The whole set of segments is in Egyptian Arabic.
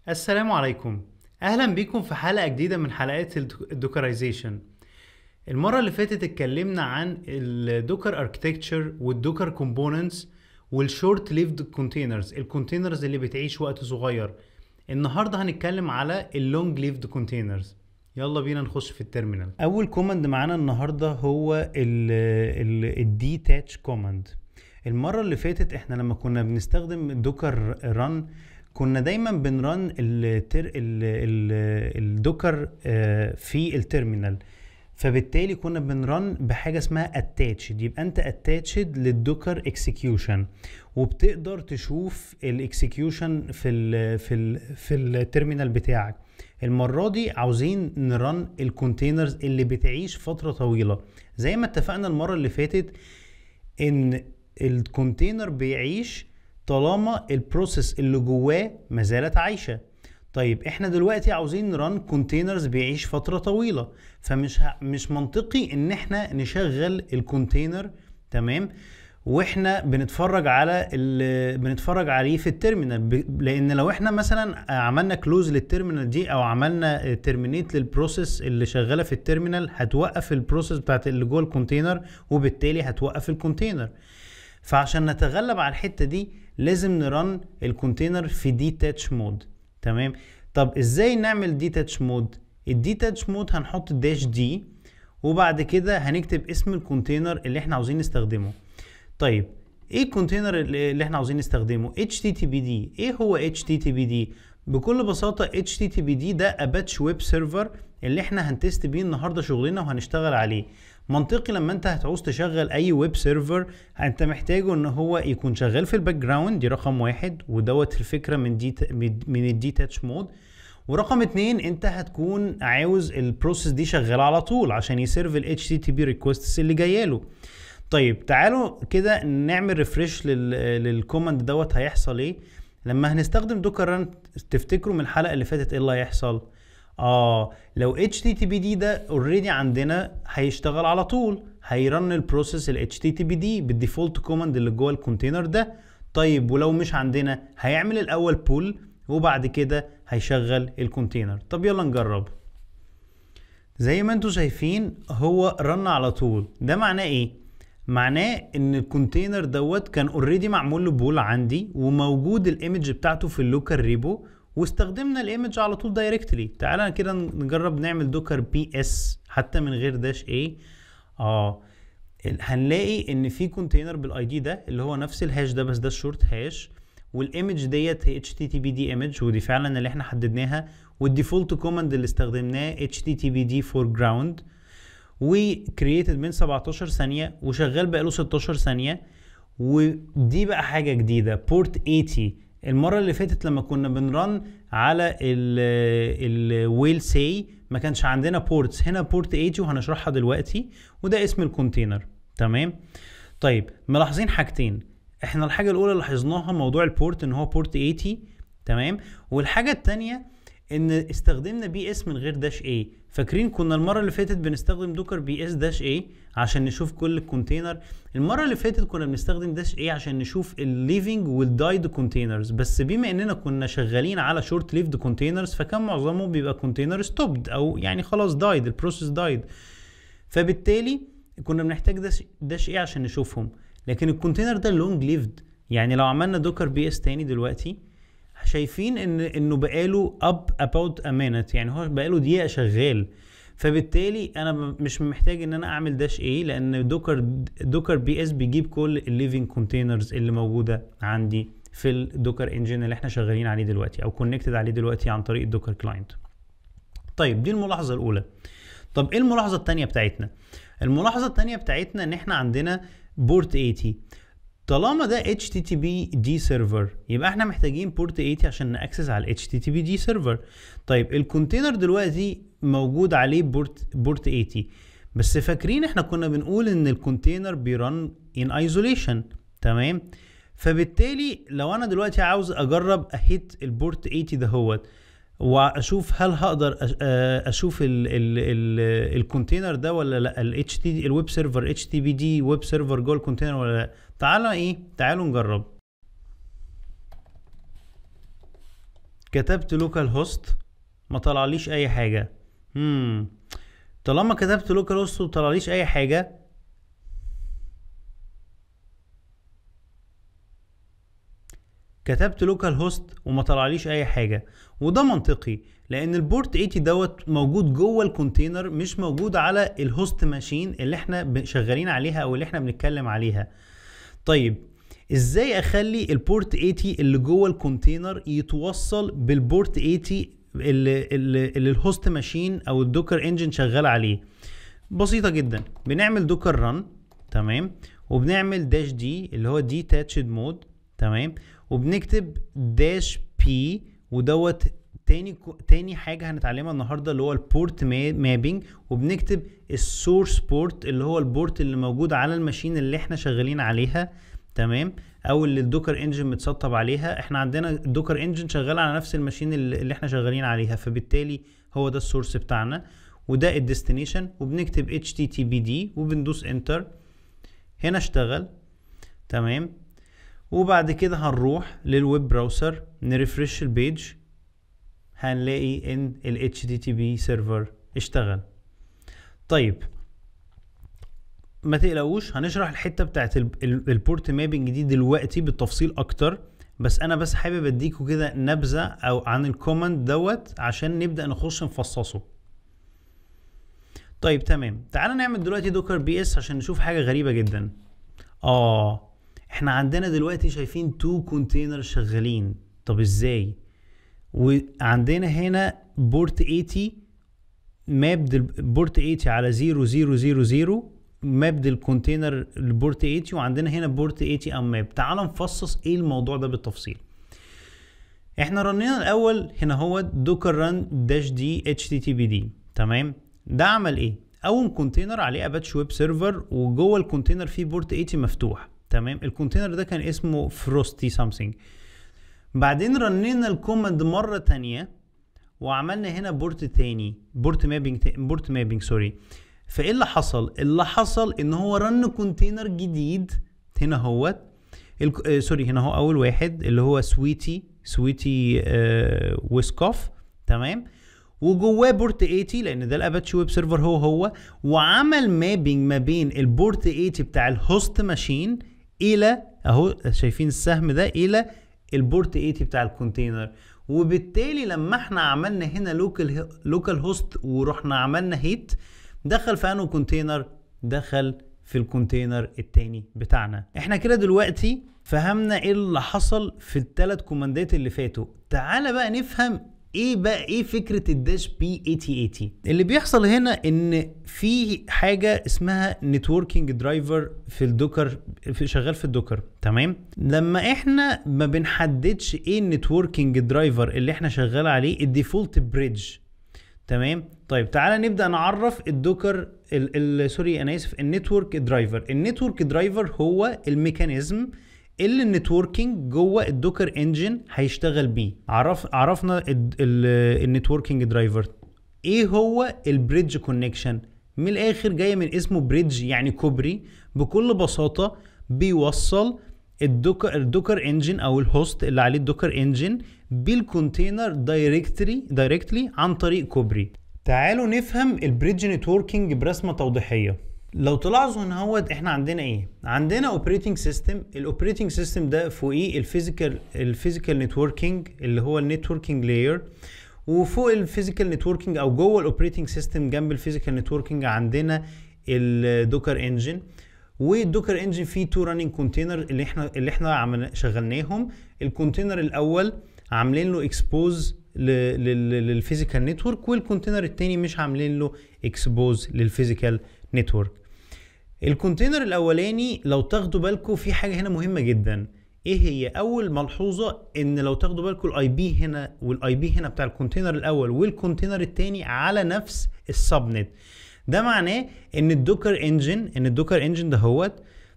السلام عليكم اهلا بيكم في حلقه جديده من حلقات الدو- الدوكرايزيشن المره اللي فاتت اتكلمنا عن الدوكر اركتكتشر والدوكر كومبوننتس والشورت ليفد كونتينرز الكونتينرز اللي بتعيش وقت صغير النهارده هنتكلم على اللونج ليفد كونتينرز يلا بينا نخش في التيرمينال اول كوماند معانا النهارده هو الديتاتش كوماند المره اللي فاتت احنا لما كنا بنستخدم الدوكر ران كنا دايما بنرن التر... ال... ال... الدوكر آه، في التيرمينال فبالتالي كنا بنرن بحاجه اسمها اتاتشد يبقى انت اتاتشد للدوكر اكسكيوشن وبتقدر تشوف الاكسكيوشن في ال في ال في التيرمينال بتاعك المره دي عاوزين نرن الكونتينرز اللي بتعيش فتره طويله زي ما اتفقنا المره اللي فاتت ان الكونتينر بيعيش طالما البروسيس اللي جواه ما زالت عايشه طيب احنا دلوقتي عاوزين نران كونتينرز بيعيش فتره طويله فمش ه... مش منطقي ان احنا نشغل الكونتينر تمام واحنا بنتفرج على ال... بنتفرج عليه في التيرمينال ب... لان لو احنا مثلا عملنا كلوز للتيرمينال دي او عملنا ترمينيت للبروسيس اللي شغاله في التيرمينال هتوقف البروسيس بتاعت اللي جوه الكونتينر وبالتالي هتوقف الكونتينر فعشان نتغلب على الحته دي لازم نرن الكونتينر في ديتاتش مود تمام طب ازاي نعمل ديتاتش مود الديتاتش مود هنحط داش دي وبعد كده هنكتب اسم الكونتينر اللي احنا عاوزين نستخدمه طيب ايه الكونتينر اللي اللي احنا عاوزين نستخدمه HTTPD ايه هو HTTPD بكل بساطة HTTPD ده اباتش ويب سيرفر اللي احنا هنتست بيه النهارده شغلنا وهنشتغل عليه منطقي لما انت هتعوز تشغل اي ويب سيرفر انت محتاجه ان هو يكون شغال في الباك جراوند دي رقم واحد ودوت الفكرة من دي من الديتاتش مود ورقم اتنين انت هتكون عاوز البروسيس دي شغالة على طول عشان يسيرف ال HTTP ريكوستس اللي جايه له طيب تعالوا كده نعمل ريفرش للكوماند دوت هيحصل ايه لما هنستخدم دوكر ران تفتكروا من الحلقه اللي فاتت ايه اللي هيحصل اه لو HTTPD ده اوريدي عندنا هيشتغل على طول هيرن البروسيس ال HTTPD بالديفولت كوماند اللي جوه الكونتينر ده طيب ولو مش عندنا هيعمل الاول بول وبعد كده هيشغل الكونتينر طب يلا نجرب زي ما انتم شايفين هو رن على طول ده معناه ايه معناه ان الكونتينر دوت كان اوريدي معمول له بول عندي وموجود الايمج بتاعته في اللوكال ريبو واستخدمنا الايمج على طول دايركتلي تعالى كده نجرب نعمل دوكر بي اس حتى من غير داش ايه اه ال- هنلاقي ان في كونتينر بالاي دي ده اللي هو نفس الهاش ده بس ده الشورت هاش والايمج ديت هي HTTPD ايمج ودي فعلا اللي احنا حددناها والديفولت كوماند اللي استخدمناه HTTPD foreground وكرييتد من 17 ثانيه وشغال بقاله 16 ثانيه ودي بقى حاجه جديده بورت 80 المره اللي فاتت لما كنا بنرن على الويل سي ما كانش عندنا بورتس هنا بورت 80 وهنشرحها دلوقتي وده اسم الكونتينر تمام طيب ملاحظين حاجتين احنا الحاجه الاولى اللي لاحظناها موضوع البورت ان هو بورت 80 تمام والحاجه الثانيه ان استخدمنا بي اس من غير داش اي فاكرين كنا المره اللي فاتت بنستخدم دوكر بي اس داش اي عشان نشوف كل الكونتينر المره اللي فاتت كنا بنستخدم داش اي عشان نشوف الليفنج والدايد كونتينرز بس بما اننا كنا شغالين على شورت ليفد كونتينرز فكان معظمه بيبقى كونتينر ستوبد او يعني خلاص دايد البروسيس دايد فبالتالي كنا بنحتاج داش, داش ايه عشان نشوفهم لكن الكونتينر ده لونج ليفد يعني لو عملنا دوكر بي اس تاني دلوقتي شايفين ان انه بقاله اب about a minute يعني هو بقاله دقيقه شغال فبالتالي انا ب- مش محتاج ان انا اعمل داش ايه لان دوكر دوكر بي اس بيجيب كل الليفنج كونتينرز اللي موجوده عندي في الدوكر انجن اللي احنا شغالين عليه دلوقتي او كونكتد عليه دلوقتي عن طريق الدوكر كلاينت طيب دي الملاحظه الاولى طب ايه الملاحظه الثانيه بتاعتنا الملاحظه الثانيه بتاعتنا ان احنا عندنا بورت 80 طالما ده HTTP دي سيرفر يبقى احنا محتاجين بورت 80 عشان ناكسس على ال HTTP دي سيرفر طيب الكونتينر دلوقتي موجود عليه بورت بورت 80 بس فاكرين احنا كنا بنقول ان الكونتينر بيرن ان ايزوليشن تمام فبالتالي لو انا دلوقتي عاوز اجرب اهيت البورت 80 دهوت واشوف هل هقدر أش- آه، اشوف ال ال ال الكونتينر ده ولا لا ال اتش تي الويب سيرفر اتش تي بي دي ويب سيرفر جوه الكونتينر ولا لا تعالى ايه تعالوا نجرب كتبت لوكال هوست ما طلعليش اي حاجه امم طالما كتبت لوكال هوست وطلعليش اي حاجه كتبت لوكال هوست وما طلعليش اي حاجه وده منطقي لان البورت 80 دوت موجود جوه الكونتينر مش موجود على الهوست ماشين اللي احنا شغالين عليها او اللي احنا بنتكلم عليها طيب ازاي اخلي البورت 80 اللي جوه الكونتينر يتوصل بالبورت 80 اللي, اللي, اللي الهوست ماشين او الدوكر انجن شغال عليه بسيطه جدا بنعمل دوكر ران تمام وبنعمل داش دي اللي هو دي تاتشد مود تمام وبنكتب داش بي ودوت تاني تاني حاجه هنتعلمها النهارده اللي هو البورت مابينج وبنكتب السورس بورت اللي هو البورت اللي موجود على الماشين اللي احنا شغالين عليها تمام او اللي الدوكر انجن متسطب عليها احنا عندنا الدوكر انجن شغال على نفس الماشين اللي احنا شغالين عليها فبالتالي هو ده السورس بتاعنا وده الديستنيشن وبنكتب اتش تي تي بي دي وبندوس انتر هنا اشتغل تمام وبعد كده هنروح للويب براوسر نرفرش البيج هنلاقي ان ال HTTP سيرفر اشتغل طيب ما تقلقوش هنشرح الحته بتاعت البورت مابنج دي دلوقتي بالتفصيل اكتر بس انا بس حابب اديكوا كده نبذه او عن الكوماند دوت عشان نبدا نخش نفصصه طيب تمام تعالى نعمل دلوقتي دوكر بي اس عشان نشوف حاجه غريبه جدا اه احنا عندنا دلوقتي شايفين تو كونتينر شغالين طب ازاي وعندنا هنا بورت 80 مابد بورت 80 على 0000 مابد الكونتينر البورت 80 وعندنا هنا بورت 80 ام ماب تعال نفصص ايه الموضوع ده بالتفصيل احنا رنينا الاول هنا هو دوكر ران داش دي اتش تي تي بي دي تمام ده عمل ايه اول كونتينر عليه اباتش ويب سيرفر وجوه الكونتينر فيه بورت 80 مفتوح تمام الكونتينر ده كان اسمه فروستي سامثينج بعدين رنينا الكوماند مره تانية وعملنا هنا بورت تاني بورت مابينج بورت مابينج سوري فايه اللي حصل اللي حصل ان هو رن كونتينر جديد هنا هو آه سوري هنا هو اول واحد اللي هو سويتي سويتي آه ويسكوف تمام وجواه بورت 80 لان ده الاباتشي ويب سيرفر هو هو وعمل مابينج ما بين البورت 80 بتاع الهوست ماشين الى اهو شايفين السهم ده الى البورت 80 بتاع الكونتينر وبالتالي لما احنا عملنا هنا لوكال لوكال هوست ورحنا عملنا هيت دخل في انه كونتينر دخل في الكونتينر التاني بتاعنا احنا كده دلوقتي فهمنا ايه اللي حصل في الثلاث كوماندات اللي فاتوا تعالى بقى نفهم ايه بقى ايه فكره الداش بي 8080 اللي بيحصل هنا ان في حاجه اسمها نتوركينج درايفر في الدوكر في شغال في الدوكر تمام لما احنا ما بنحددش ايه النتوركينج درايفر اللي احنا شغال عليه الديفولت بريدج تمام طيب تعالى نبدا نعرف الدوكر سوري انا اسف النتورك درايفر النتورك درايفر هو الميكانيزم اللي النتوركينج جوه الدوكر انجن هيشتغل بيه عرف عرفنا النتوركينج درايفر ايه هو البريدج كونكشن من الاخر جايه من اسمه بريدج يعني كوبري بكل بساطه بيوصل الدوكر الدوكر انجن او الهوست اللي عليه الدوكر انجن بالكونتينر دايركتلي دايركتلي عن طريق كوبري تعالوا نفهم البريدج نتوركينج برسمه توضيحيه لو تلاحظوا ان هو احنا عندنا ايه عندنا اوبريتنج سيستم الاوبريتنج سيستم ده فوقيه الفيزيكال الفيزيكال نتوركينج اللي هو النتوركينج لاير وفوق الفيزيكال نتوركينج او جوه الاوبريتنج سيستم جنب الفيزيكال نتوركينج عندنا الدوكر انجن والدوكر انجن فيه تو راننج كونتينر اللي احنا اللي احنا عملنا شغلناهم الكونتينر الاول عاملين له اكسبوز للفيزيكال نتورك والكونتينر التاني مش عاملين له اكسبوز للفيزيكال نتورك الكونتينر الاولاني لو تاخدوا بالكم في حاجه هنا مهمه جدا ايه هي اول ملحوظه ان لو تاخدوا بالكم الاي بي هنا والاي بي هنا بتاع الكونتينر الاول والكونتينر الثاني على نفس السبنت ده معناه ان الدوكر انجن ان الدوكر انجن ده هو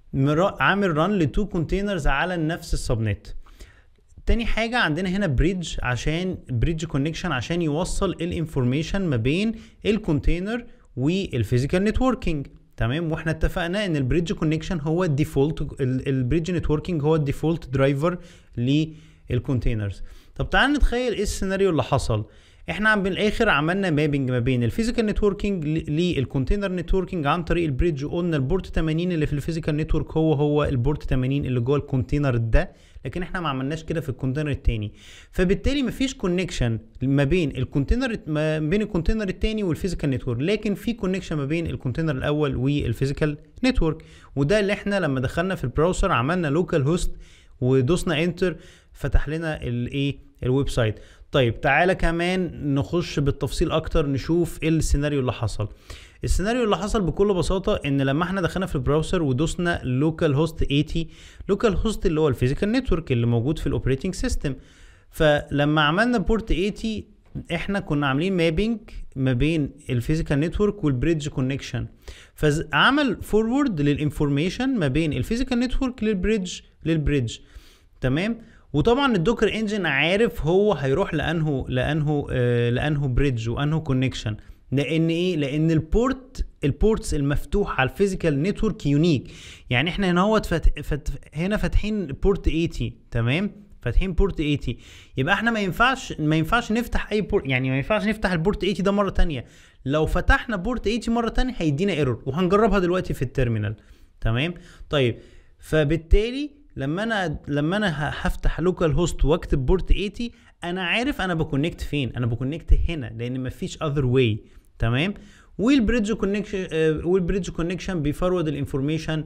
عامل ران لتو كونتينرز على نفس السبنت تاني حاجة عندنا هنا بريدج عشان بريدج كونكشن عشان يوصل الانفورميشن ما بين الكونتينر والفيزيكال نتوركينج تمام واحنا اتفقنا ان البريدج كونكشن هو الديفولت البريدج نتوركينج هو الديفولت درايفر للكونتينرز طب تعال نتخيل ايه السيناريو اللي حصل احنا عم بالاخر عملنا مابنج ما بين الفيزيكال نتوركينج للكونتينر نتوركينج عن طريق البريدج وقلنا البورت 80 اللي في الفيزيكال نتورك هو هو البورت 80 اللي جوه الكونتينر ده لكن احنا ما عملناش كده في الكونتينر التاني فبالتالي مفيش كونكشن ما بين الكونتينر ما بين الكونتينر التاني والفيزيكال نتورك لكن في كونكشن ما بين الكونتينر الاول والفيزيكال نتورك وده اللي احنا لما دخلنا في البراوزر عملنا لوكال هوست ودوسنا انتر فتح لنا الايه الويب سايت طيب تعالى كمان نخش بالتفصيل اكتر نشوف ايه السيناريو اللي حصل السيناريو اللي حصل بكل بساطه ان لما احنا دخلنا في البراوزر ودوسنا لوكال هوست 80 لوكال هوست اللي هو الفيزيكال نتورك اللي موجود في الاوبريتنج سيستم فلما عملنا بورت 80 احنا كنا عاملين مابينج ما بين الفيزيكال نتورك والبريدج كونكشن فعمل فورورد للانفورميشن ما بين الفيزيكال نتورك للبريدج للبريدج تمام وطبعا الدوكر انجن عارف هو هيروح لانه لانه آه لانه بريدج وانه كونكشن لان ايه لان البورت البورتس المفتوحه على الفيزيكال نتورك يونيك يعني احنا هنا هو فت... فت... هنا فاتحين بورت 80 تمام فاتحين بورت 80 يبقى احنا ما ينفعش ما ينفعش نفتح اي بورت يعني ما ينفعش نفتح البورت 80 ده مره تانية لو فتحنا بورت 80 مره تانية هيدينا ايرور وهنجربها دلوقتي في التيرمينال تمام طيب فبالتالي لما انا لما انا هفتح لوكال هوست واكتب بورت 80 انا عارف انا بكونكت فين انا بكونكت هنا لان مفيش اذر واي تمام والبريدج كونكشن والبريدج كونكشن بيفرود الانفورميشن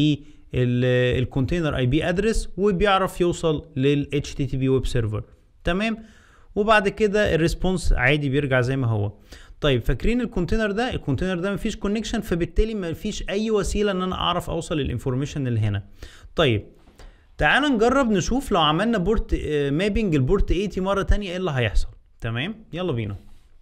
للكونتينر اي بي ادرس وبيعرف يوصل لل HTTP ويب سيرفر تمام وبعد كده الريسبونس عادي بيرجع زي ما هو طيب فاكرين الكونتينر ده الكونتينر ده مفيش كونكشن فبالتالي مفيش اي وسيله ان انا اعرف اوصل للانفورميشن اللي هنا طيب تعال نجرب نشوف لو عملنا بورت مابينج البورت 80 مره تانية ايه اللي هيحصل تمام يلا بينا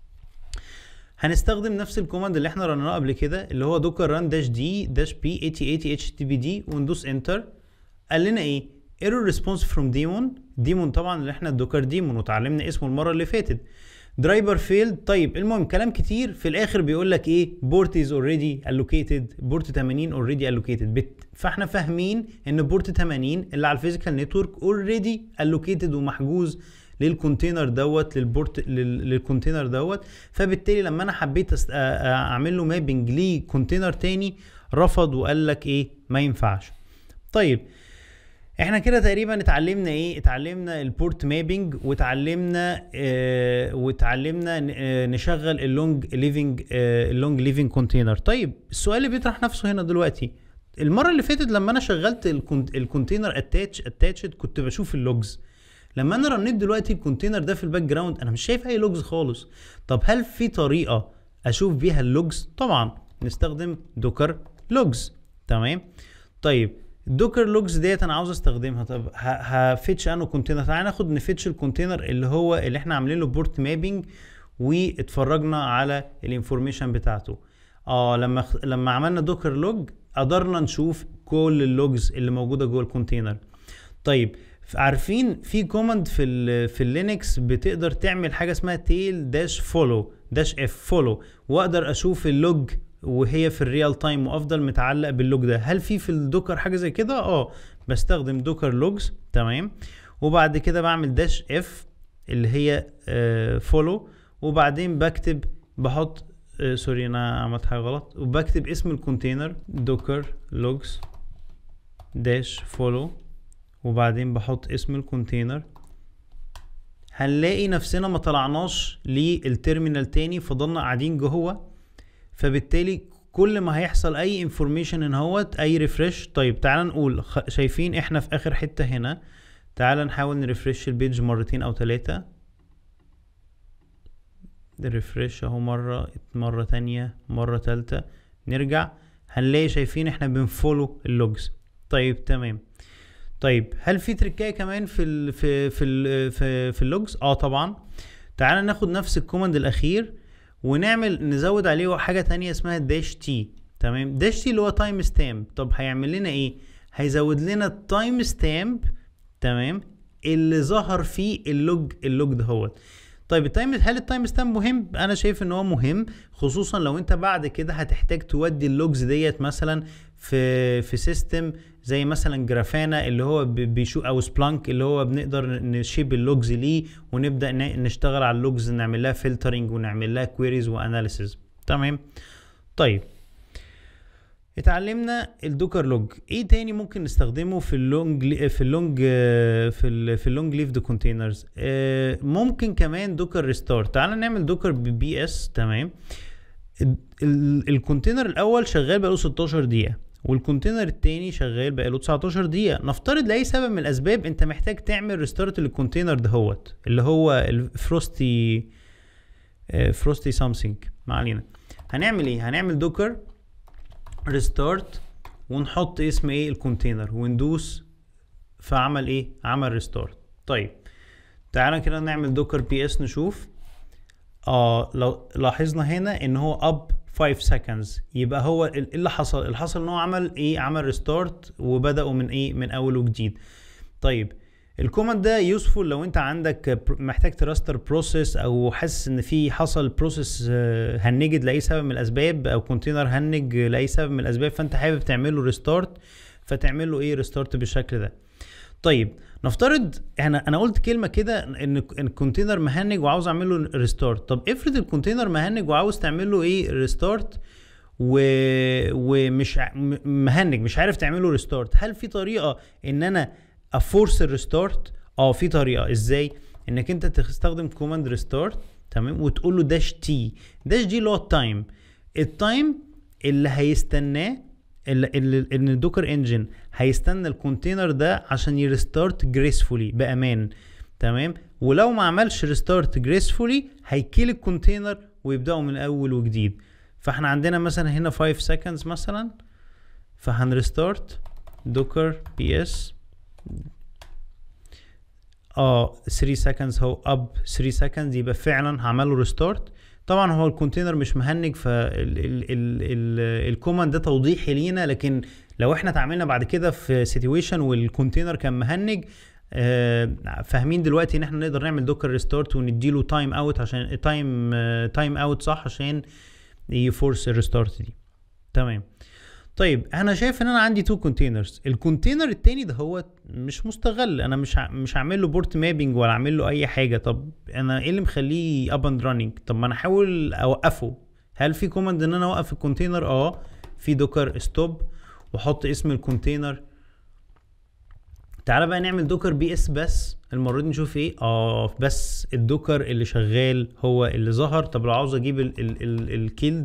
هنستخدم نفس الكوماند اللي احنا رنناه قبل كده اللي هو دوكر ران داش دي داش بي 8080 اتش تي بي دي وندوس انتر قال لنا ايه ايرور ريسبونس فروم ديمون ديمون طبعا اللي احنا الدوكر ديمون وتعلمنا اسمه المره اللي فاتت درايفر فيلد طيب المهم كلام كتير في الاخر بيقول لك ايه بورت از اوريدي الوكيتد بورت 80 اوريدي الوكيتد فاحنا فاهمين ان بورت 80 اللي على الفيزيكال نتورك اوريدي الوكيتد ومحجوز للكونتينر دوت للبورت للكونتينر دوت فبالتالي لما انا حبيت اعمل له مابنج لكونتينر تاني رفض وقال لك ايه ما ينفعش طيب احنا كده تقريبا اتعلمنا ايه اتعلمنا البورت مابنج واتعلمنا اه واتعلمنا اه نشغل اللونج ليفنج اه اللونج ليفنج كونتينر طيب السؤال اللي بيطرح نفسه هنا دلوقتي المره اللي فاتت لما انا شغلت الكونتينر اتاتش اتاتشد كنت بشوف اللوجز لما انا رنيت دلوقتي الكونتينر ده في الباك جراوند انا مش شايف اي لوجز خالص طب هل في طريقه اشوف بيها اللوجز طبعا نستخدم دوكر لوجز تمام طيب الدوكر لوجز ديت انا عاوز استخدمها طب هفتش انه كونتينر تعالى ناخد نفتش الكونتينر اللي هو اللي احنا عاملين له بورت مابنج واتفرجنا على الانفورميشن بتاعته اه لما لما عملنا دوكر لوج قدرنا نشوف كل اللوجز اللي موجوده جوه الكونتينر طيب عارفين في كوماند في ال في اللينكس بتقدر تعمل حاجه اسمها تيل داش فولو داش اف فولو واقدر اشوف اللوج وهي في الريال تايم وافضل متعلق باللوج ده هل في في الدوكر حاجه زي كده اه بستخدم دوكر لوجز تمام وبعد كده بعمل داش اف اللي هي آه فولو وبعدين بكتب بحط آه سوري انا عملت حاجه غلط وبكتب اسم الكونتينر دوكر لوجز داش فولو وبعدين بحط اسم الكونتينر هنلاقي نفسنا ما طلعناش للتيرمينال تاني فضلنا قاعدين جوه فبالتالي كل ما هيحصل اي انفورميشن ان هوت اي ريفرش طيب تعال نقول شايفين احنا في اخر حته هنا تعال نحاول نريفرش البيج مرتين او ثلاثه ريفرش اهو مره مره تانية مره تالتة نرجع هنلاقي شايفين احنا بنفولو اللوجز طيب تمام طيب هل في تركايه كمان في ال في في ال في, في اللوجز اه طبعا تعال ناخد نفس الكوماند الاخير ونعمل نزود عليه حاجه تانية اسمها داش تي تمام داش تي اللي هو تايم ستامب طب هيعمل لنا ايه هيزود لنا التايم ستامب تمام اللي ظهر فيه اللوج اللوج دهوت طيب التايم هل التايم ستامب مهم انا شايف ان هو مهم خصوصا لو انت بعد كده هتحتاج تودي اللوجز ديت مثلا في في سيستم زي مثلا جرافانا اللي هو بيشو او سبلانك اللي هو بنقدر نشيب اللوجز ليه ونبدا نشتغل على اللوجز نعمل لها فلترنج ونعمل لها كويريز واناليسيز تمام طيب اتعلمنا الدوكر لوج ايه تاني ممكن نستخدمه في اللونج في اللونج في ال في اللونج ليفد كونتينرز ممكن كمان دوكر ريستارت تعال نعمل دوكر بي اس تمام الكونتينر الاول شغال بقاله 16 دقيقه والكونتينر التاني شغال بقاله 19 دقيقه نفترض لاي سبب من الاسباب انت محتاج تعمل ريستارت للكونتينر دهوت اللي هو الفروستي فروستي سامثينج ما علينا هنعمل ايه هنعمل دوكر ريستارت ونحط اسم ايه الكونتينر وندوس فعمل ايه عمل ريستارت طيب تعالى كده نعمل دوكر بي اس نشوف اه لو لاحظنا هنا ان هو اب 5 seconds يبقى هو ايه اللي حصل اللي حصل ان هو عمل ايه عمل ريستارت وبداوا من ايه من اول وجديد طيب الكوماند ده يوسفول لو انت عندك محتاج تراستر بروسيس او حاسس ان في حصل بروسيس هنجد لاي سبب من الاسباب او كونتينر هنج لاي سبب من الاسباب فانت حابب تعمل له ريستارت فتعمل له ايه ريستارت بالشكل ده طيب نفترض انا انا قلت كلمه كده ان الكونتينر مهنج وعاوز اعمل له ريستارت طب افرض الكونتينر مهنج وعاوز تعمل له ايه ريستارت و... ومش مهنج مش عارف تعمل له ريستارت هل في طريقه ان انا افورس الريستارت اه في طريقه ازاي انك انت تستخدم كوماند ريستارت تمام وتقول له داش تي داش دي اللي هو التايم التايم اللي هيستناه ان الدوكر انجن هيستنى الكونتينر ده عشان يريستارت جريسفولي بامان تمام ولو ما عملش ريستارت جريسفولي هيكيل الكونتينر ويبداوا من اول وجديد فاحنا عندنا مثلا هنا 5 seconds مثلا فهنريستارت دوكر بي اس اه 3 seconds هو اب 3 seconds يبقى فعلا هعمل له ريستارت طبعا هو الكونتينر مش مهنج فالكوماند ده توضيحي لينا لكن لو احنا اتعاملنا بعد كده في سيتويشن والكونتينر كان مهنج آه فاهمين دلوقتي ان احنا نقدر نعمل دوكر ريستارت ونديله تايم اوت عشان تايم تايم اوت صح عشان يفورس الريستارت دي تمام طيب انا شايف ان انا عندي تو كونتينرز الكونتينر التاني ده هو مش مستغل انا مش مش هعمل له بورت مابنج ولا اعمل له اي حاجه طب انا ايه اللي مخليه اب اند راننج طب ما انا احاول اوقفه هل في كوماند ان انا اوقف الكونتينر اه في دوكر ستوب واحط اسم الكونتينر تعالى بقى نعمل دوكر بي اس بس المره دي نشوف ايه اه بس الدوكر اللي شغال هو اللي ظهر طب لو عاوز اجيب الكيلد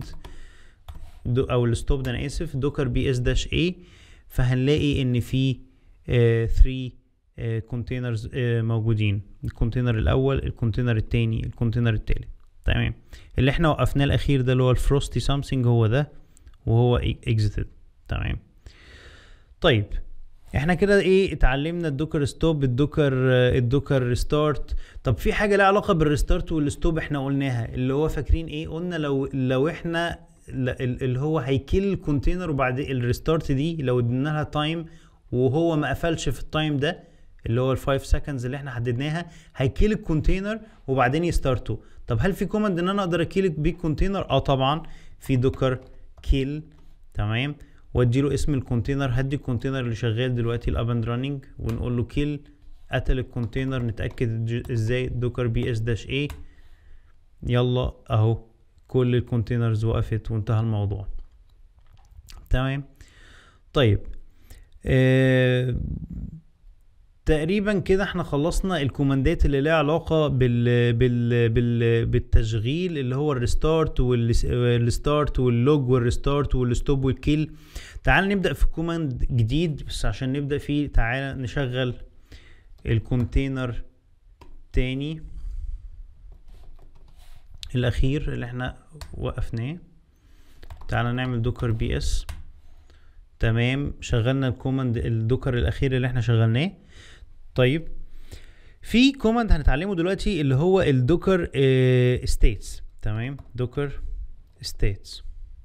او الستوب ده انا اسف دوكر بي اس داش اي فهنلاقي ان في 3 كونتينرز موجودين الكونتينر الاول الكونتينر التاني الكونتينر التالت تمام اللي احنا وقفناه الاخير ده اللي هو الفروستي سامثينج هو ده وهو اكزيتد تمام طيب احنا كده ايه اتعلمنا الدوكر ستوب الدوكر الدوكر ريستارت طب في حاجه لها علاقه بالريستارت والستوب احنا قلناها اللي هو فاكرين ايه قلنا لو لو احنا اللي هو هيكيل الكونتينر وبعد الريستارت دي لو ادينا لها تايم وهو ما قفلش في التايم ده اللي هو ال 5 سكندز اللي احنا حددناها هيكيل الكونتينر وبعدين يستارتوا طب هل في كوماند ان انا اقدر اكيل بيه الكونتينر اه طبعا في دوكر كيل تمام وادي له اسم الكونتينر هدي الكونتينر اللي شغال دلوقتي الاب اند راننج ونقول له كيل قتل الكونتينر نتاكد ازاي دوكر بي اس داش اي يلا اهو كل الكونتينرز وقفت وانتهى الموضوع تمام طيب آه تقريبا كده احنا خلصنا الكوماندات اللي لها علاقة بال بال بال بالتشغيل اللي هو الريستارت والستارت واللوج والريستارت والستوب والكيل تعال نبدأ في كوماند جديد بس عشان نبدأ فيه تعال نشغل الكونتينر تاني الاخير اللي احنا وقفناه تعالى نعمل دوكر بي اس تمام شغلنا الكوماند الدوكر الاخير اللي احنا شغلناه طيب في كوماند هنتعلمه دلوقتي اللي هو الدوكر اه ستيتس تمام دوكر ستيتس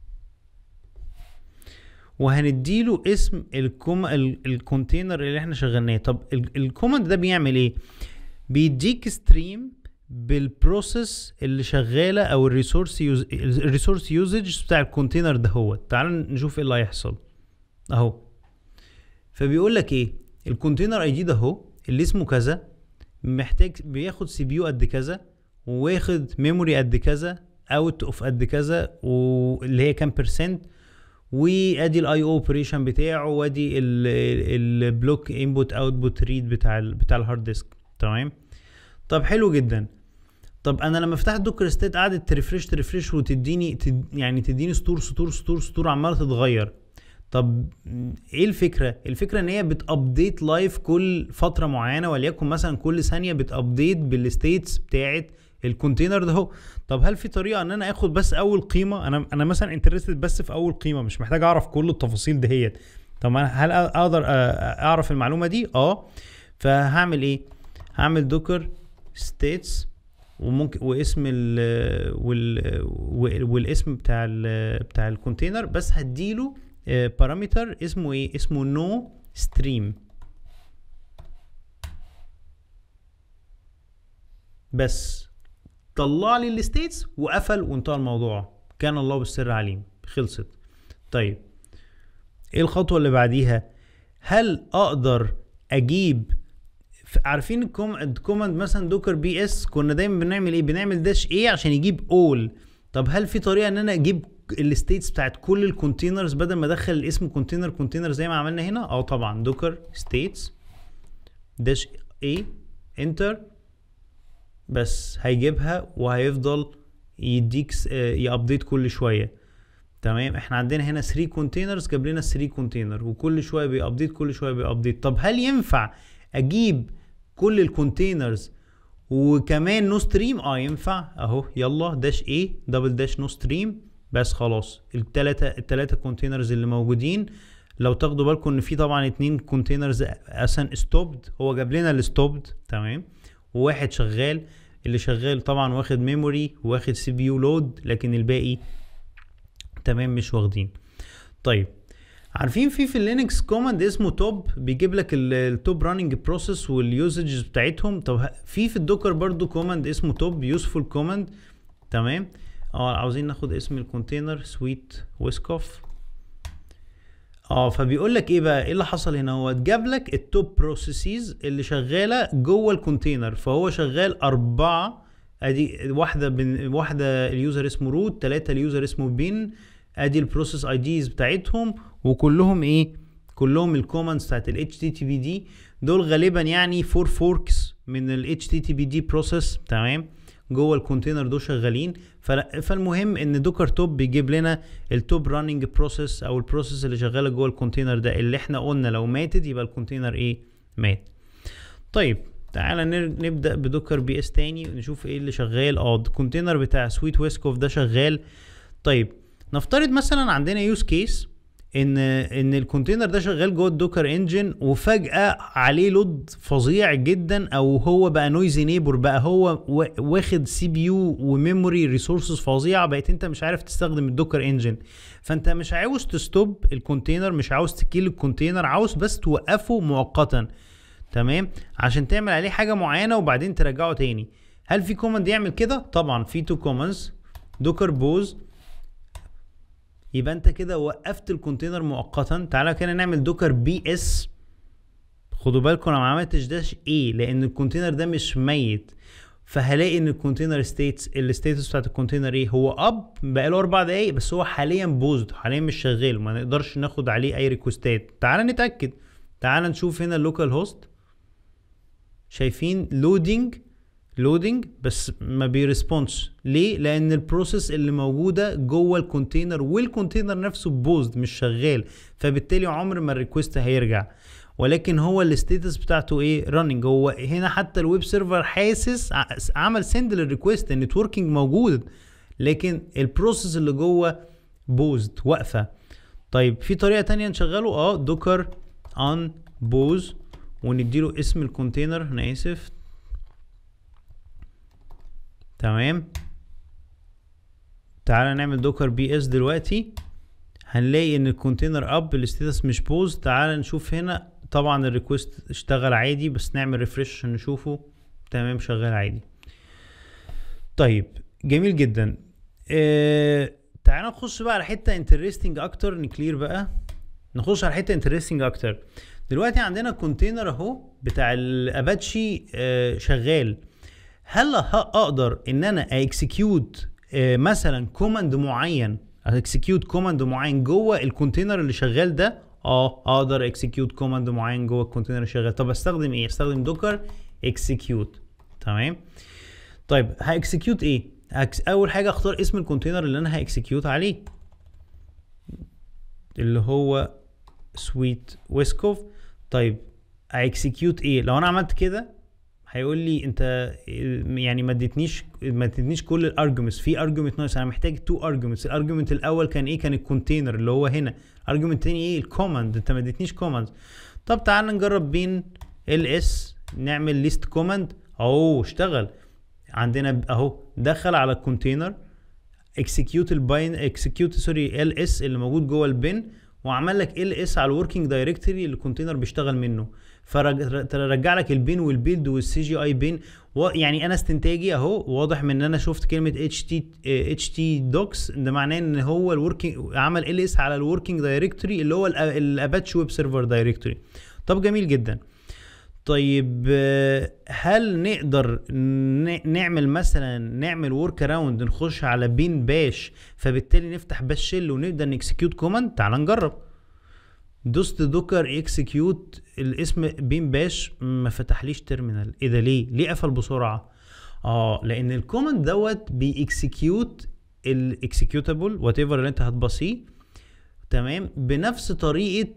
وهنديله اسم الكوم الكونتينر اللي احنا شغلناه طب الكوماند ده بيعمل ايه بيديك ستريم بالبروسيس اللي شغاله او الريسورس يوز الريسورس يوزج بتاع الكونتينر ده هو تعال نشوف ايه اللي هيحصل اهو فبيقول لك ايه الكونتينر اي دي ده اهو اللي اسمه كذا محتاج بياخد سي بي يو قد كذا واخد ميموري قد كذا اوت اوف قد كذا واللي هي كام بيرسنت وادي الاي او اوبريشن بتاعه وادي البلوك انبوت اوتبوت ريد بتاع ال بتاع الهارد ديسك تمام طب حلو جدا طب انا لما فتحت دوكر ستيت قعدت تريفرش تريفرش وتديني تد يعني تديني سطور سطور سطور سطور عماله تتغير طب ايه الفكره الفكره ان هي بتابديت لايف كل فتره معينه وليكن مثلا كل ثانيه بتابديت بالستيتس بتاعت الكونتينر ده هو طب هل في طريقه ان انا اخد بس اول قيمه انا انا مثلا انترستد بس في اول قيمه مش محتاج اعرف كل التفاصيل دهيت طب أنا هل اقدر اعرف المعلومه دي اه فهعمل ايه هعمل دوكر ستيتس وممكن واسم ال وال والاسم بتاع ال بتاع الكونتينر بس هديله بارامتر اسمه ايه اسمه نو ستريم بس طلع لي الستيتس وقفل وانتهى الموضوع كان الله بالسر عليم خلصت طيب ايه الخطوه اللي بعديها هل اقدر اجيب عارفين الكوماند مثلا دوكر بي اس كنا دايما بنعمل ايه بنعمل داش ايه عشان يجيب اول طب هل في طريقه ان انا اجيب الستيتس بتاعت كل الكونتينرز بدل ما ادخل الاسم كونتينر كونتينر زي ما عملنا هنا اه طبعا دوكر ستيتس داش ايه انتر بس هيجيبها وهيفضل يديك يابديت كل شويه تمام احنا عندنا هنا 3 كونتينرز جاب لنا 3 كونتينر وكل شويه بيابديت كل شويه بيابديت طب هل ينفع اجيب كل الكونتينرز وكمان نو ستريم اه ينفع اهو يلا داش ايه دبل داش نو ستريم بس خلاص التلاتة التلاتة كونتينرز اللي موجودين لو تاخدوا بالكم ان في طبعا اتنين كونتينرز اصلا ستوبد هو جاب لنا الستوبد تمام وواحد شغال اللي شغال طبعا واخد ميموري واخد سي بي يو لود لكن الباقي تمام مش واخدين طيب عارفين في في اللينكس كوماند اسمه توب بيجيب لك التوب راننج بروسيس واليوزجز بتاعتهم طب في في الدوكر برضو كوماند اسمه توب يوسفول كوماند تمام اه عاوزين ناخد اسم الكونتينر سويت ويسكوف اه فبيقول لك ايه بقى ايه اللي حصل هنا هو جاب لك التوب بروسيسز اللي شغاله جوه الكونتينر فهو شغال اربعه ادي واحده بن واحده اليوزر اسمه روت ثلاثه اليوزر اسمه بين ادي البروسيس اي ديز بتاعتهم وكلهم ايه كلهم الكوماندز بتاعت ال HTTPD دول غالبا يعني فور فوركس من ال HTTPD بروسيس تمام جوه الكونتينر دول شغالين فالمهم ان دوكر توب بيجيب لنا التوب راننج بروسيس او البروسيس اللي شغاله جوه الكونتينر ده اللي احنا قلنا لو ماتت يبقى الكونتينر ايه مات طيب تعالى نبدا بدوكر بي اس تاني ونشوف ايه اللي شغال اه الكونتينر بتاع سويت ويسكوف ده شغال طيب نفترض مثلا عندنا يوز كيس ان ان الكونتينر ده شغال جوه الدوكر انجن وفجاه عليه لود فظيع جدا او هو بقى نويزي نيبر بقى هو واخد سي بي يو وميموري ريسورسز فظيعه بقيت انت مش عارف تستخدم الدوكر انجن فانت مش عاوز تستوب الكونتينر مش عاوز تكيل الكونتينر عاوز بس توقفه مؤقتا تمام عشان تعمل عليه حاجه معينه وبعدين ترجعه تاني هل في كوماند يعمل كده طبعا في تو كوماندز دوكر بوز يبقى انت كده وقفت الكونتينر مؤقتا تعالى كده نعمل دوكر بي اس خدوا بالكم انا ما عملتش داش ايه لان الكونتينر ده مش ميت فهلاقي ان الكونتينر ستيتس الستيتس بتاعت الكونتينر ايه هو اب بقاله اربع دقايق بس هو حاليا بوزد حاليا مش شغال ما نقدرش ناخد عليه اي ريكوستات تعال نتاكد تعال نشوف هنا اللوكال هوست شايفين لودنج لودنج بس ما بيرسبونس ليه لان البروسيس اللي موجوده جوه الكونتينر والكونتينر نفسه بوزد مش شغال فبالتالي عمر ما الريكوست هيرجع ولكن هو الستيتس بتاعته ايه راننج هو هنا حتى الويب سيرفر حاسس عمل سند للريكوست النتوركينج موجود لكن البروسيس اللي جوه بوزد واقفه طيب في طريقه تانية نشغله اه دوكر ان بوز ونديله اسم الكونتينر انا اسف تمام تعالى نعمل دوكر بي اس دلوقتي هنلاقي ان الكونتينر اب الستاتس مش بوز تعالى نشوف هنا طبعا الريكوست اشتغل عادي بس نعمل ريفرش عشان نشوفه تمام شغال عادي طيب جميل جدا اه تعالى نخش بقى على حته انترستنج اكتر نكلير بقى نخش على حته انترستنج اكتر دلوقتي عندنا كونتينر اهو بتاع الاباتشي اه شغال هل اقدر ان انا اكسكيوت اه مثلا كوماند معين اكسكيوت كوماند معين جوه الكونتينر اللي شغال ده اه اقدر اكسكيوت كوماند معين جوه الكونتينر اللي شغال طب استخدم ايه استخدم دوكر اكسكيوت تمام طيب هاكسكيوت ايه اول حاجه اختار اسم الكونتينر اللي انا هاكسكيوت عليه اللي هو سويت ويسكوف طيب هاكسكيوت ايه لو انا عملت كده هيقول لي انت يعني ما اديتنيش ما اديتنيش كل الارجيومنتس في ارجيومنت ناقص انا محتاج تو ارجيومنتس الارجيومنت الاول كان ايه كان الكونتينر اللي هو هنا الارجيومنت الثاني ايه الكوماند انت ما اديتنيش كوماند طب تعال نجرب بين ال اس نعمل ليست كوماند اهو اشتغل عندنا اهو دخل على الكونتينر اكسكيوت الباين اكسكيوت سوري ال اس اللي موجود جوه البن وعمل لك ال اس على الوركينج دايركتوري اللي الكونتينر بيشتغل منه فرجع لك البين والبيلد والسي جي اي بين يعني انا استنتاجي اهو واضح من ان انا شفت كلمه اتش تي اتش تي دوكس ده معناه ان هو الوركينج عمل ال اس على الوركينج دايركتوري اللي هو الاباتش ويب سيرفر دايركتوري طب جميل جدا طيب هل نقدر نعمل مثلا نعمل ورك اراوند نخش على بين باش فبالتالي نفتح باش شيل ونقدر نكسكيوت كوماند تعال نجرب دوست دوكر اكسكيوت الاسم بين باش ما فتحليش تيرمينال ايه ده ليه ليه قفل بسرعه اه لان الكوماند دوت بيكسكيوت الاكسكيوتابل وات ايفر اللي انت هتبصيه تمام بنفس طريقه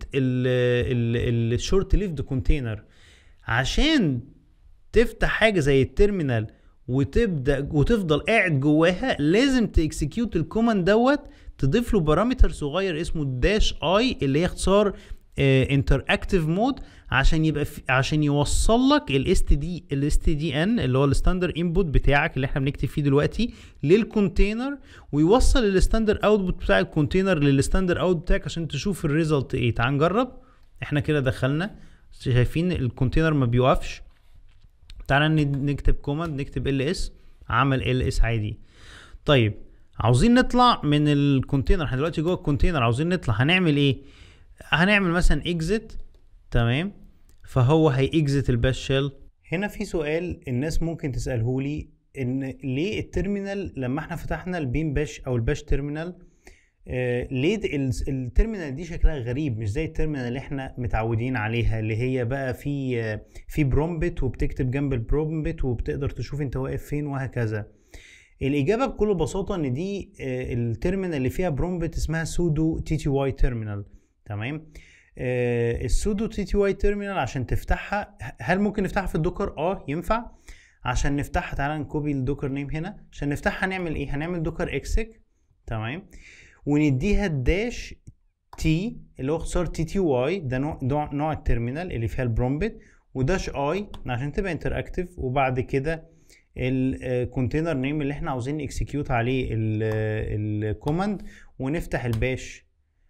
الشورت ليفد كونتينر عشان تفتح حاجه زي التيرمينال وتبدا وتفضل قاعد جواها لازم تكسكيوت الكوماند دوت تضيف له بارامتر صغير اسمه داش اي اللي هي اختصار انتر اكتيف مود عشان يبقى في عشان يوصل لك الاس تي دي الاس تي دي ان اللي هو الستاندر انبوت بتاعك اللي احنا بنكتب فيه دلوقتي للكونتينر ويوصل الستاندر اوتبوت بتاع الكونتينر للستاندر اوت بتاعك عشان تشوف الريزلت ايه تعال نجرب احنا كده دخلنا شايفين الكونتينر ما بيوقفش تعالى نكتب كوماند نكتب ال اس عمل ال اس عادي طيب عاوزين نطلع من الكونتينر احنا دلوقتي جوه الكونتينر عاوزين نطلع هنعمل ايه هنعمل مثلا اكزit تمام فهو هيكزت الباش شيل هنا في سؤال الناس ممكن تساله لي ان ليه التيرمينال لما احنا فتحنا البين باش او الباش تيرمينال آه ليه التيرمينال دي شكلها غريب مش زي التيرمينال اللي احنا متعودين عليها اللي هي بقى في آه في برومبت وبتكتب جنب البرومبت وبتقدر تشوف انت واقف فين وهكذا الاجابه بكل بساطه ان دي آه التيرمينال اللي فيها برومبت اسمها سودو تي تي واي تيرمينال تمام آه السودو تي تي واي تيرمينال عشان تفتحها هل ممكن نفتحها في الدوكر اه ينفع عشان نفتحها تعالى نكوبي الدوكر نيم هنا عشان نفتحها هنعمل ايه هنعمل دوكر اكسك تمام ونديها الداش تي اللي هو اختصار تي تي واي ده نوع نوع التيرمينال اللي فيها البرومبت وداش اي عشان تبقى انتراكتيف وبعد كده الكونتينر نيم اللي احنا عاوزين نكسكيوت عليه الكوماند ونفتح الباش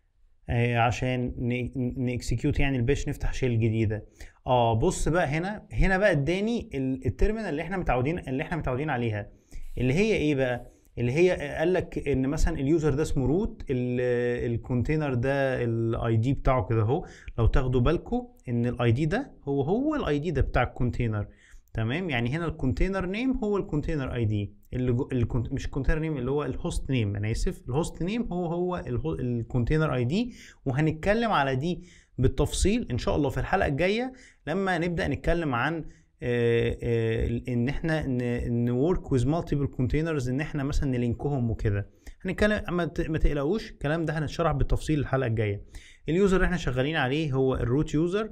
عشان نكسكيوت يعني الباش نفتح شيل جديده اه بص بقى هنا هنا بقى اداني التيرمينال اللي احنا متعودين اللي احنا متعودين عليها اللي هي ايه بقى اللي هي قال لك ان مثلا اليوزر ده اسمه روت الكونتينر ده الاي دي بتاعه كده اهو لو تاخدوا بالكم ان الاي دي ده هو هو الاي دي ده بتاع الكونتينر تمام يعني هنا الكونتينر نيم هو الكونتينر اي دي اللي جو الكونت... مش الكونتينر نيم اللي هو الهوست نيم انا اسف الهوست نيم هو هو الكونتينر اي دي وهنتكلم على دي بالتفصيل ان شاء الله في الحلقه الجايه لما نبدا نتكلم عن آآ آآ ان احنا نورك ويز مالتيبل كونتينرز ان احنا مثلا نلينكهم وكده هنتكلم ما تقلقوش الكلام ده هنشرح بالتفصيل الحلقه الجايه اليوزر اللي احنا شغالين عليه هو الروت يوزر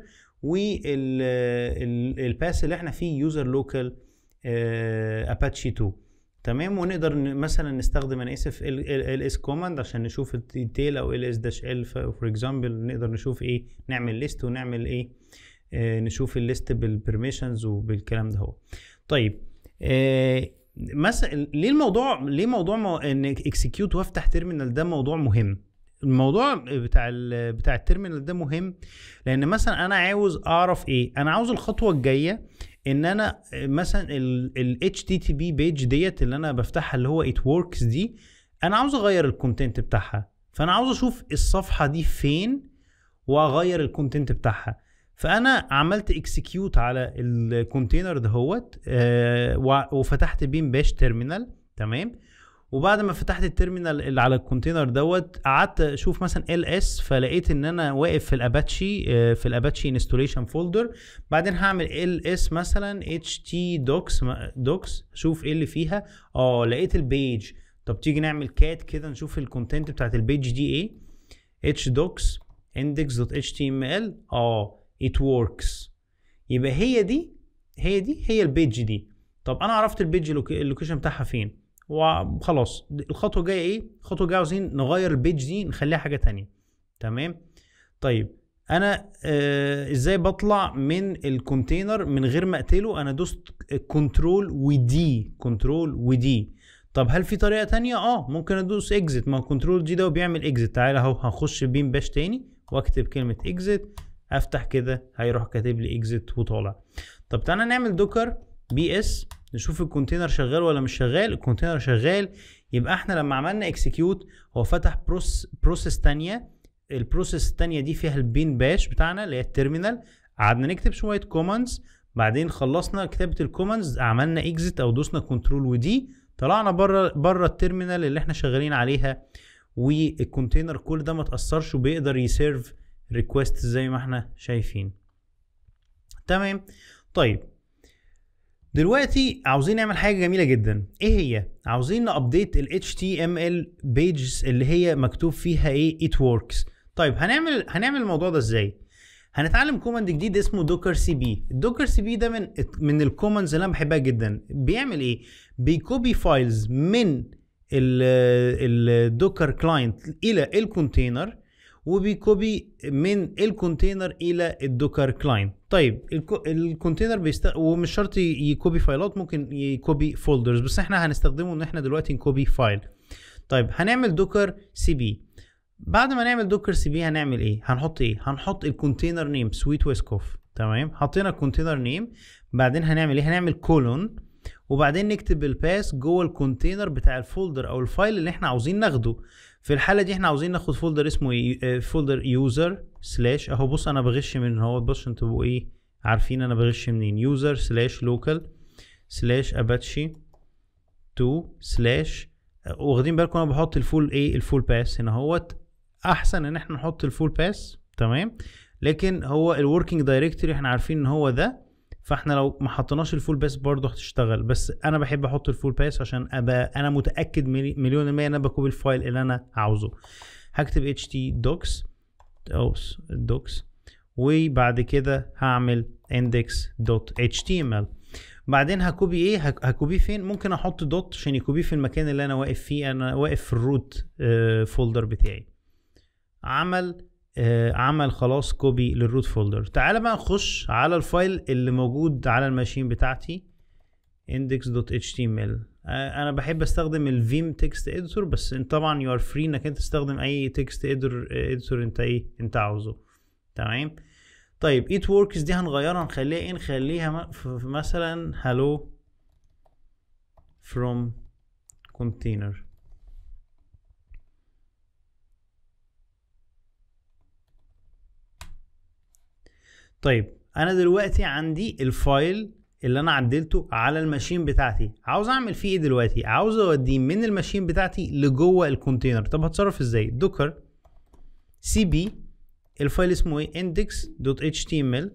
والباس اللي احنا فيه يوزر لوكال اباتشي 2 تمام ونقدر مثلا نستخدم انا اسف ال اس كوماند عشان نشوف الديتيل او ال اس داش ال فور اكزامبل نقدر نشوف ايه نعمل ليست ونعمل ايه آه نشوف الليست بالبرميشنز وبالكلام ده هو طيب آه مثلا ليه الموضوع ليه موضوع مو... ان اكسكيوت وافتح تيرمينال ده موضوع مهم الموضوع بتاع ال بتاع التيرمينال ده مهم لان مثلا انا عاوز اعرف ايه انا عاوز الخطوه الجايه ان انا مثلا ال HTTP بيج ديت اللي انا بفتحها اللي هو it works دي انا عاوز اغير الكونتنت بتاعها فانا عاوز اشوف الصفحه دي فين واغير الكونتنت بتاعها فانا عملت اكسكيوت على الكونتينر دهوت آه وفتحت بيم باش تيرمينال تمام وبعد ما فتحت التيرمينال اللي على الكونتينر دوت قعدت اشوف مثلا ال اس فلقيت ان انا واقف في الاباتشي آه في الاباتشي انستوليشن فولدر بعدين هعمل ال اس مثلا اتش تي دوكس دوكس اشوف ايه اللي فيها اه لقيت البيج طب تيجي نعمل كات كده نشوف الكونتنت بتاعت البيج دي ايه اتش دوكس index.html اه it works يبقى هي دي هي دي هي البيج دي طب انا عرفت البيج اللوكيشن بتاعها فين وخلاص الخطوه الجايه ايه الخطوه الجايه عاوزين نغير البيج دي نخليها حاجه تانية تمام طيب انا آه ازاي بطلع من الكونتينر من غير ما اقتله انا دوست كنترول ودي كنترول ودي طب هل في طريقه تانية اه ممكن ادوس اكزit ما هو كنترول دي ده وبيعمل اكزit تعالى اهو هخش بيم باش تاني واكتب كلمه اكزit افتح كده هيروح كاتب لي اكزit وطالع طب تعالى نعمل دوكر بي اس نشوف الكونتينر شغال ولا مش شغال الكونتينر شغال يبقى احنا لما عملنا اكسكيوت هو فتح بروس بروسيس تانية البروسيس التانية دي فيها البين باش بتاعنا اللي هي التيرمينال قعدنا نكتب شويه كوماندز بعدين خلصنا كتابه الكوماندز عملنا اكزيت او دوسنا كنترول ودي طلعنا بره بره التيرمينال اللي احنا شغالين عليها والكونتينر كل ده ما تاثرش وبيقدر يسيرف ريكوست زي ما احنا شايفين تمام طيب دلوقتي عاوزين نعمل حاجه جميله جدا ايه هي عاوزين نابديت ال HTML pages اللي هي مكتوب فيها ايه it works طيب هنعمل هنعمل الموضوع ده ازاي هنتعلم كوماند جديد اسمه دوكر سي بي الدوكر سي بي ده من من الكوماندز اللي انا بحبها جدا بيعمل ايه بيكوبي فايلز من الدوكر كلاينت الى الكونتينر وبيكوبي من الكونتينر الى الدوكر كلاينت طيب الكونتينر بيست... ومش شرط يكوبي فايلات ممكن يكوبي فولدرز بس احنا هنستخدمه ان احنا دلوقتي نكوبي فايل طيب هنعمل دوكر سي بي بعد ما نعمل دوكر سي بي هنعمل ايه هنحط ايه هنحط الكونتينر نيم سويت ويسكوف تمام حطينا الكونتينر نيم بعدين هنعمل ايه هنعمل كولون وبعدين نكتب الباس جوه الكونتينر بتاع الفولدر او الفايل اللي احنا عاوزين ناخده في الحاله دي احنا عاوزين ناخد فولدر اسمه ايه فولدر يوزر سلاش اهو بص انا بغش من هو بص عشان تبقوا ايه عارفين انا بغش منين يوزر سلاش لوكال سلاش اباتشي 2 سلاش واخدين بالكم انا بحط الفول ايه الفول باس هنا اهوت احسن ان احنا نحط الفول باس تمام لكن هو الوركينج دايركتوري احنا عارفين ان هو ده فاحنا لو ما حطيناش الفول باس برضه هتشتغل بس انا بحب احط الفول باس عشان ابقى انا متاكد مليون المية ان انا بكوبي الفايل اللي انا عاوزه هكتب اتش تي دوكس اوس دوكس وبعد كده هعمل index.html بعدين هكوبي ايه هكوبي فين ممكن احط دوت عشان يكوبي في المكان اللي انا واقف فيه انا واقف في الروت فولدر بتاعي عمل آه عمل خلاص كوبي للروت فولدر تعال بقى نخش على الفايل اللي موجود على الماشين بتاعتي index.html آه انا بحب استخدم الفيم تكست اديتور بس انت طبعا يو ار فري انك انت تستخدم اي تكست اديتور انت ايه انت عاوزه تمام طيب it works دي هنغيرها نخليها ايه نخليها مثلا hello from container طيب انا دلوقتي عندي الفايل اللي انا عدلته على الماشين بتاعتي عاوز اعمل فيه ايه دلوقتي عاوز اوديه من الماشين بتاعتي لجوه الكونتينر طب هتصرف ازاي دوكر سي بي الفايل اسمه ايه index.html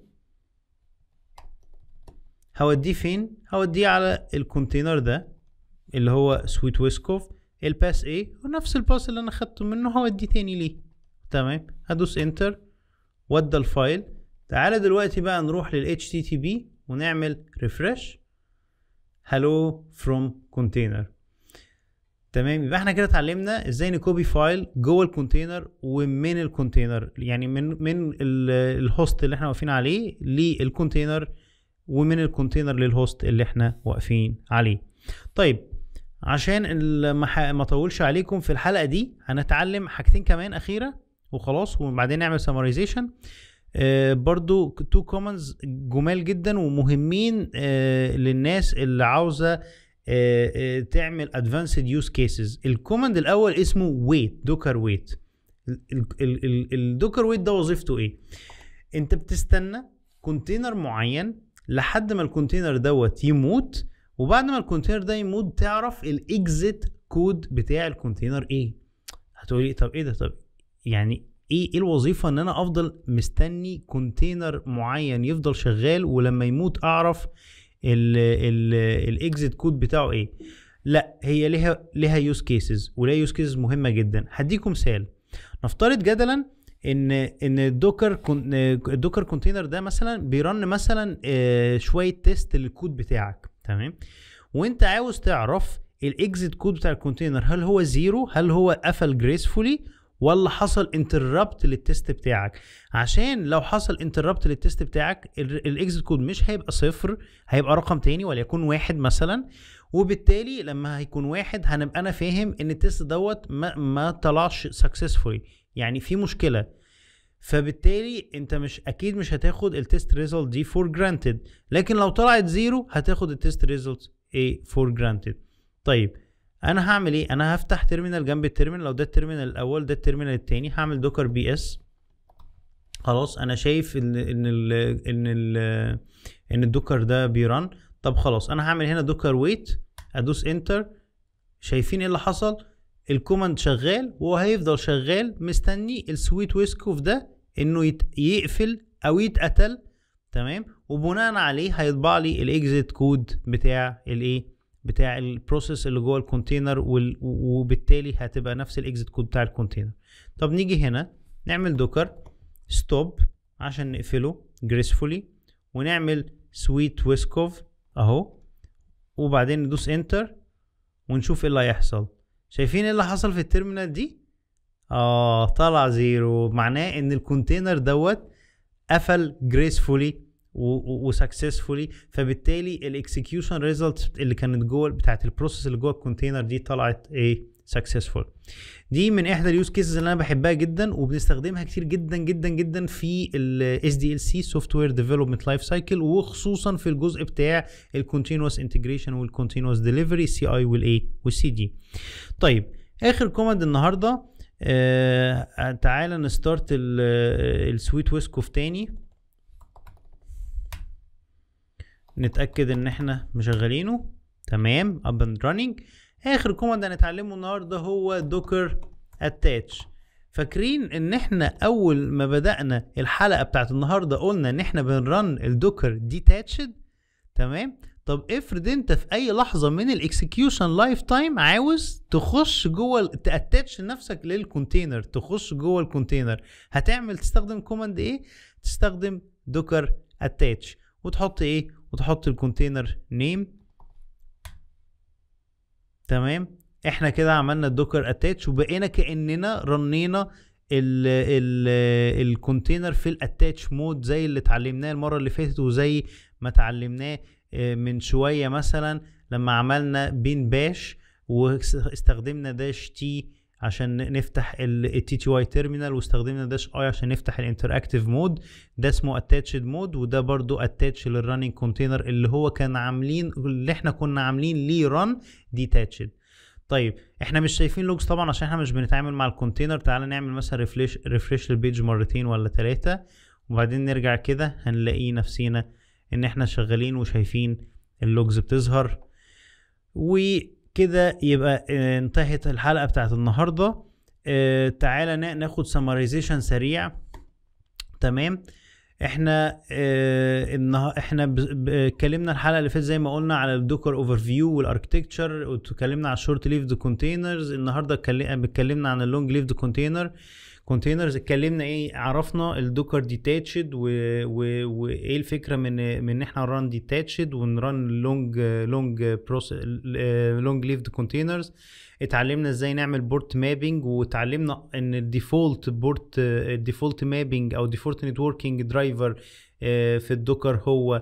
هوديه فين هوديه على الكونتينر ده اللي هو سويت ويسكوف الباس ايه ونفس الباس اللي انا خدته منه هوديه تاني ليه تمام هدوس انتر ودى الفايل تعالى دلوقتي بقى نروح لل HTTP ونعمل refresh hello from container تمام يبقى احنا كده اتعلمنا ازاي نكوبي فايل جوه الكونتينر ومن الكونتينر يعني من من الهوست اللي احنا واقفين عليه للكونتينر ومن الكونتينر للهوست اللي احنا واقفين عليه طيب عشان ما اطولش عليكم في الحلقه دي هنتعلم حاجتين كمان اخيره وخلاص وبعدين نعمل سمرايزيشن آه برضو تو كومنز جمال جدا ومهمين آه للناس اللي عاوزه آه آه تعمل ادفانسد يوز كيسز الكوماند الاول اسمه ويت دوكر ويت الدوكر ويت ده وظيفته ايه انت بتستنى كونتينر معين لحد ما الكونتينر دوت يموت وبعد ما الكونتينر ده يموت تعرف الاكزيت كود بتاع الكونتينر ايه هتقولي طب ايه ده طب يعني ايه ايه الوظيفه ان انا افضل مستني كونتينر معين يفضل شغال ولما يموت اعرف الاكزيت كود بتاعه ايه لا هي ليها ليها يوز كيسز وليها يوز كيسز مهمه جدا هديكم مثال نفترض جدلا ان ان الدوكر الدوكر كونتينر ده مثلا بيرن مثلا آه، شويه تيست للكود بتاعك تمام وانت عاوز تعرف الاكزيت كود بتاع الكونتينر هل هو زيرو هل هو قفل جريسفولي ولا حصل انتربت للتست بتاعك عشان لو حصل انتربت للتست بتاعك الاكزيت كود مش هيبقى صفر هيبقى رقم تاني وليكن واحد مثلا وبالتالي لما هيكون واحد هنبقى انا فاهم ان التست دوت ما, ما طلعش سكسسفولي يعني في مشكله فبالتالي انت مش اكيد مش هتاخد التست ريزلت دي فور جرانتد لكن لو طلعت زيرو هتاخد التست ريزلت ايه فور جرانتد طيب انا هعمل ايه انا هفتح تيرمينال جنب التيرمينال لو ده التيرمينال الاول ده التيرمينال التاني هعمل دوكر بي اس خلاص انا شايف ان ان ال ان ال ان الدوكر ده بيرن طب خلاص انا هعمل هنا دوكر ويت ادوس انتر شايفين ايه اللي حصل الكوماند شغال وهيفضل شغال مستني السويت ويسكوف ده انه يت... يقفل او يتقتل تمام وبناء عليه هيطبع لي الاكزيت كود بتاع الايه بتاع البروسيس اللي جوه الكونتينر وال... وبالتالي هتبقى نفس الاكزيت كود بتاع الكونتينر طب نيجي هنا نعمل دوكر ستوب عشان نقفله جريسفولي ونعمل سويت ويسكوف اهو وبعدين ندوس انتر ونشوف ايه اللي هيحصل شايفين ايه اللي حصل في التيرمينال دي اه طلع زيرو معناه ان الكونتينر دوت قفل جريسفولي وسكسسفولي فبالتالي الاكسكيوشن ريزلت اللي كانت جوه بتاعت البروسيس اللي جوه الكونتينر دي طلعت ايه سكسسفول دي من احدى اليوز كيسز اللي انا بحبها جدا وبنستخدمها كتير جدا جدا جدا في الاس دي ال سي سوفت وير ديفلوبمنت لايف سايكل وخصوصا في الجزء بتاع الكونتينوس انتجريشن والكونتينوس ديليفري سي اي والاي والسي دي طيب اخر كوماند النهارده آه تعالى نستارت السويت ويسكوف تاني نتاكد ان احنا مشغلينه تمام اب اند راننج اخر كوماند هنتعلمه النهارده هو دوكر اتاتش فاكرين ان احنا اول ما بدانا الحلقه بتاعت النهارده قلنا ان احنا بنرن الدوكر ديتاتشد تمام طب افرض انت في اي لحظه من الاكسكيوشن لايف تايم عاوز تخش جوه تاتاتش نفسك للكونتينر تخش جوه الكونتينر هتعمل تستخدم كوماند ايه تستخدم دوكر اتاتش وتحط ايه وتحط الكونتينر نيم تمام احنا كده عملنا الدوكر اتاتش وبقينا كاننا رنينا ال ال الكونتينر في الاتاتش مود زي اللي اتعلمناه المره اللي فاتت وزي ما اتعلمناه آه، من شويه مثلا لما عملنا بين باش واستخدمنا داش تي عشان نفتح التي تي واي تيرمينال واستخدمنا داش اي عشان نفتح الانتراكتيف مود ده اسمه اتاتشد مود وده برضو اتاتش للرننج كونتينر اللي هو كان عاملين اللي احنا كنا عاملين ليه ران ديتاتشد طيب احنا مش شايفين لوجز طبعا عشان احنا مش بنتعامل مع الكونتينر تعالى نعمل مثلا ريفريش ريفريش للبيج مرتين ولا ثلاثه وبعدين نرجع كده هنلاقي نفسينا ان احنا شغالين وشايفين اللوجز بتظهر و كده يبقى آه، انتهت الحلقه بتاعت النهارده آه تعالى ناخد سمرايزيشن سريع تمام احنا اه احنا اتكلمنا الحلقه اللي فاتت زي ما قلنا على الدوكر اوفر فيو والاركتكتشر واتكلمنا على الشورت ليفد كونتينرز النهارده اتكلمنا عن اللونج ليفد كونتينر كونتينرز اتكلمنا ايه عرفنا الدوكر ديتاتشد وايه الفكره من من ان احنا نران ديتاتشد ونران لونج لونج بروسيس لونج ليفد كونتينرز اتعلمنا ازاي نعمل بورت مابينج واتعلمنا ان الديفولت بورت الديفولت مابينج او ديفولت نتوركينج درايفر في الدوكر هو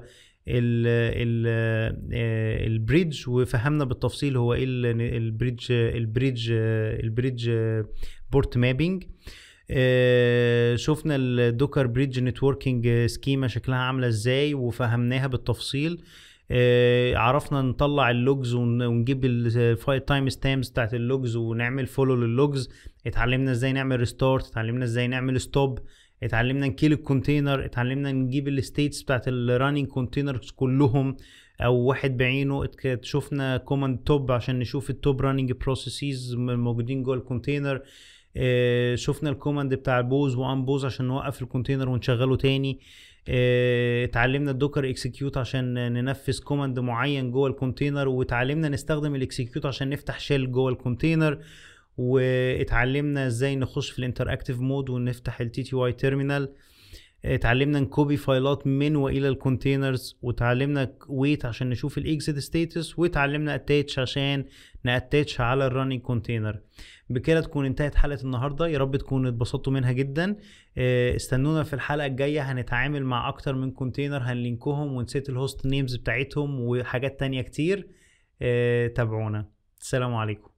البريدج وفهمنا بالتفصيل هو ايه البريدج البريدج البريدج بورت مابينج آه، شفنا الدوكر بريدج نتوركينج سكيما شكلها عامله ازاي وفهمناها بالتفصيل آه، عرفنا نطلع اللوجز ونجيب الفايل تايم ستامز بتاعت اللوجز ونعمل فولو للوجز اتعلمنا ازاي نعمل ريستارت اتعلمنا ازاي نعمل ستوب اتعلمنا نكيل الكونتينر اتعلمنا نجيب الستيتس بتاعت الراننج كونتينرز كلهم او واحد بعينه ات- شفنا كوماند توب عشان نشوف التوب راننج بروسيسز الموجودين جوه الكونتينر آه، شفنا الكوماند بتاع البوز وان بوز عشان نوقف الكونتينر ونشغله تاني آه، اتعلمنا الدوكر اكسكيوت عشان ننفذ كوماند معين جوه الكونتينر واتعلمنا نستخدم الاكسكيوت عشان نفتح شيل جوه الكونتينر واتعلمنا ازاي نخش في الانتراكتيف مود ونفتح التي تي واي تيرمينال اتعلمنا نكوبي فايلات من والى الكونتينرز واتعلمنا ويت عشان نشوف الاكزيت ستاتس واتعلمنا اتاتش عشان ناتاتش على الرننج كونتينر بكده تكون انتهت حلقه النهارده يا رب تكونوا اتبسطتوا منها جدا اه، استنونا في الحلقه الجايه هنتعامل مع اكتر من كونتينر هنلينكهم ونسيت الهوست نيمز بتاعتهم وحاجات تانية كتير اه، تابعونا السلام عليكم